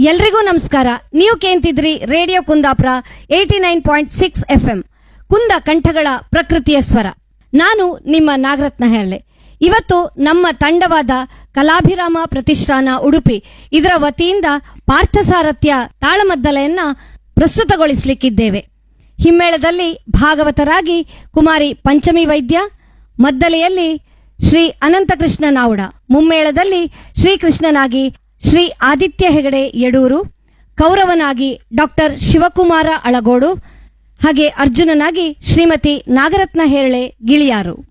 ಎಲ್ರಿಗೂ ನಮಸ್ಕಾರ ನೀವು ಕೇಂತಿದ್ರಿ radio Kundapura eighty nine point six F M ಕುಂದ ಕಂಠಗಳ ಪ್ರಕೃತಿಯ ಸ್ವರ ನಾನು ನಿಮ್ಮ ನಾಗರತ್ನ ಹೆರಳೆ ಇವತ್ತು ನಮ್ಮ ತಂಡವಾದ ಕಲಾಭಿರಾಮ ಪ್ರತಿಷ್ಠಾನ ಉಡುಪಿ ಇದರ ವತಿಯಿಂದ ಪಾರ್ಥಸಾರಥ್ಯ ತಾಳಮದ್ದಲೆಯನ್ನ ಪ್ರಸ್ತುತಗೊಳಿಸಲಿಕ್ಕಿದ್ದೇವೆ ಹಿಮ್ಮೇಳದಲ್ಲಿ ಭಾಗವತರಾಗಿ ಕುಮಾರಿ ಪಂಚಮಿ ವೈದ್ಯ ಮದ್ದಲೆಯಲ್ಲಿ ಶ್ರೀ ಅನಂತಕೃಷ್ಣ ನಾವುಡ ಮುಮ್ಮೇಳದಲ್ಲಿ ಶ್ರೀಕೃಷ್ಣನಾಗಿ ಶ್ರೀ ಆದಿತ್ಯ ಹೆಗಡೆ ಯಡೂರು ಕೌರವನಾಗಿ ಡಾಕ್ಟರ್ ಶಿವಕುಮಾರ ಅಳಗೋಡು ಹಾಗೆ ಅರ್ಜುನನಾಗಿ ಶ್ರೀಮತಿ ನಾಗರತ್ನ ಹೇರಳೆ ಗಿಳಿಯಾರು